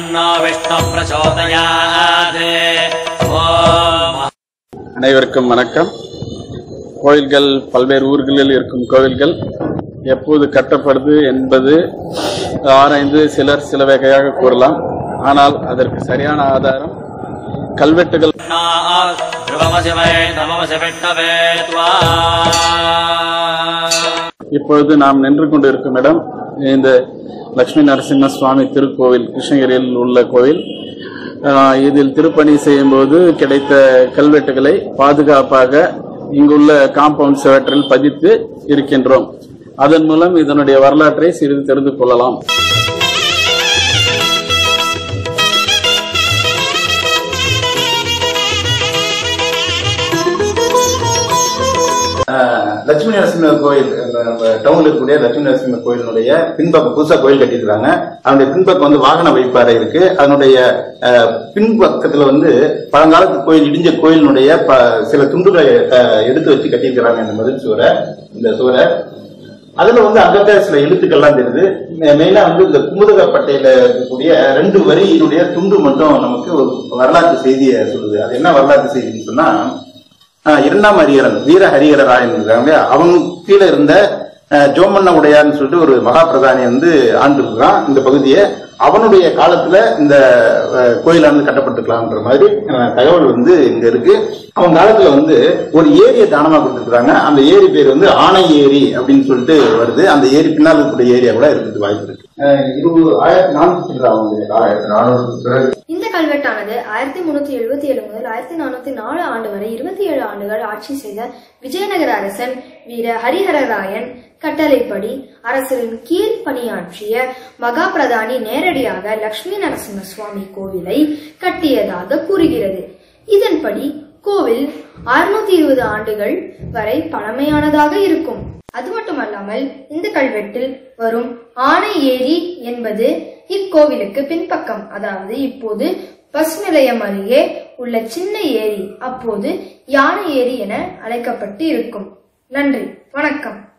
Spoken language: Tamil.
तन्नो विष्णु प्रचोदयात् ॐ அனைவருக்கும் வணக்கம் கோயில்கள் பல்வேறு ஊர்களில் இருக்கும் கோவில்கள் எப்போது கட்டப்படுது என்பது ஆராய்ந்து சிலர் சில வகையாக கூறலாம் ஆனால் அதற்கு சரியான ஆதாரம் கல்வெட்டுகள் ध्रुवमसि वै नममसि विष्णवे त्वा இப்பொழுது நாம் நின்று கொண்டிருக்கும் இடம் இந்த லட்சுமி நரசிம்ம சுவாமி திருக்கோவில் கிருஷ்ணகிரியில் உள்ள கோவில் ஆஹ் இதில் திருப்பணி செய்யும்போது கிடைத்த கல்வெட்டுகளை பாதுகாப்பாக இங்குள்ள காம்பவுண்ட் சுவற்றில் பதித்து இருக்கின்றோம் அதன் மூலம் இதனுடைய வரலாற்றை சிறிது தெரிந்து கொள்ளலாம் லட்சுமி நரசிம்மர் கோயில் நம்ம- நம்ம டவுன்ல இருக்கக்கூடிய லட்சுமி நரசிம்மர் கோயிலினுடைய பின்பக்கம் புதுசா கோயில் கட்டியிருக்காங்க அதனுடைய பின்பக்கம் வந்து வாகன வைப்பாறை இருக்கு அதனுடைய அஹ், பின்பக்கத்துல வந்து பழங்காலத்து கோயில் இடிஞ்ச கோயிலினுடைய ப- சில துண்டுகளை அஹ், எடுத்து வச்சு கட்டியிருக்கிறாங்க இந்த மதில் சுவரை இந்த சுவரை அதுல வந்து அங்கங்க சில எழுத்துக்கள்லாம் தெரியுது மெ- மெயினா வந்து இந்த குமுதக பட்டையில இருக்கக்கூடிய ரெண்டு வரியினுடைய துண்டு மட்டும் நமக்கு ஒரு வரலாற்று செய்தியை சொல்லுது அது என்ன வரலாற்று செய்தின்னு சொன்னா ஆஹ் இரண்டாம் ஹரிஹரன் வீர ஹரிஹர ராயன் இருக்காங்க அவங்க கீழே இருந்த ஆஹ் ஜோமண்ண உடையார்னு சொல்லிட்டு ஒரு மகா பிரதானி வந்து ஆண்டு இருக்கான் இந்த பகுதியை அவனுடைய காலத்துல இந்த ஆஹ், கோயிலானது கட்டப்பட்டிருக்கலாம்ன்ற மாதிரி ஆஹ், தகவல் வந்து இங்க இருக்கு அவன் காலத்துல வந்து ஒரு ஏரியை தானமா கொடுத்துருக்காங்க அந்த ஏரி பேர் வந்து ஆனை ஏரி அப்படின்னு சொல்லிட்டு வருது அந்த ஏரி பின்னால் இருக்கக்கூடிய ஏரியா கூட இருக்கிறது வாய்ப்பு இருக்கு இருபது ஆயிரத்தி நானூத்தி ஆயிரத்தி நானூறு பிறகு இந்த கல்வெட்டானது ஆயிரத்தி முன்னூத்தி எழுபத்தி ஏழு முதல் ஆயிரத்தி நானூத்தி நாலு ஆண்டு வரை இருபத்தி ஏழு ஆண்டுகள் ஆட்சி செய்த விஜயநகர அரசன் வீர ஹரிஹரராயன் கட்டளைப்படி அரசரின் கீழ் பணியாற்றிய மகா பிரதானி நேரடியாக லட்சுமி நரசிம்ம சுவாமி கோவிலை கட்டியதாக கூறுகிறது இதன்படி கோவில் அறுநூத்தி இருபது ஆண்டுகள் வரை பழமையானதாக இருக்கும் அது மட்டுமல்லாமல் இந்த கல்வெட்டில் வரும் ஆனை ஏரி என்பது இக்கோவிலுக்கு பின்பக்கம் அதாவது இப்போது பஸ் நிலையம் அருகே உள்ள சின்ன ஏரி அப்போது யானை ஏரி என அழைக்கப்பட்டு இருக்கும் நன்றி வணக்கம்